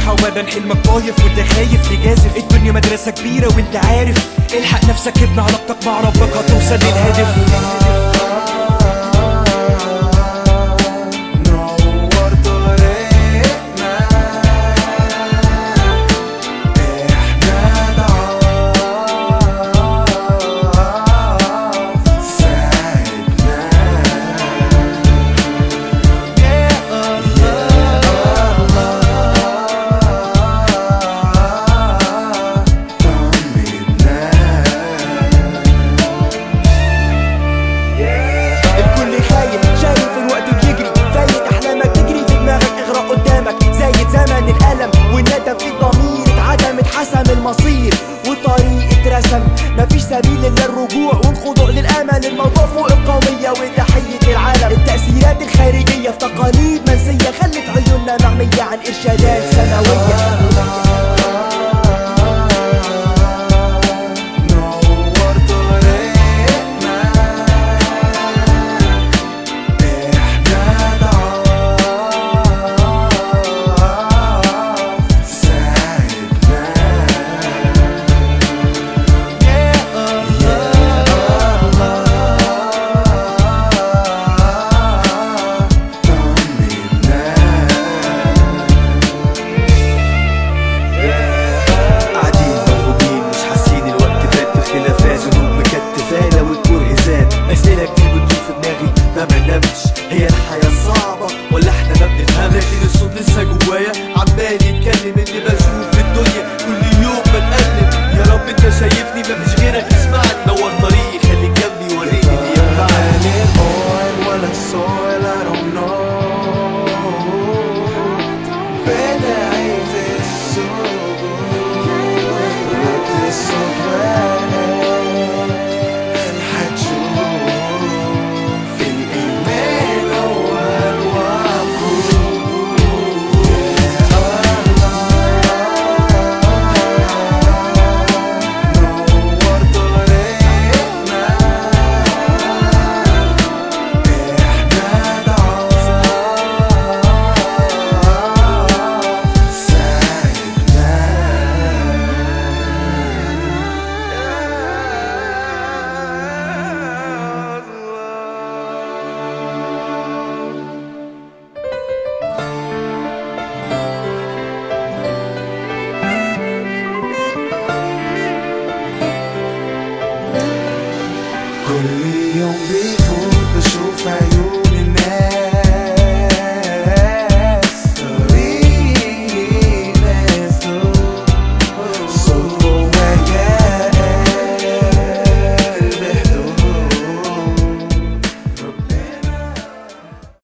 اولا حلمك طايف وانت خايف تجازف الدنيا مدرسه كبيره وانت عارف الحق نفسك ابن علاقتك مع ربك هتوصل للهدف نور طريقنا احنا ضعاف ساعدنا الكل خايف شايف الوقت بيجري فايت احلامك تجري في دماغك اغرق قدامك زايد زمن الالم والندم في الضمير اتعدم اتحسم المصير والطريق اترسم مفيش سبيل الا الرجوع والخضوع للامل الموضوع فوق القوميه وتحيه العالم التاثيرات الخارجيه في تقاليد منسيه خلت عيوننا معميه عن ارشادات سماويه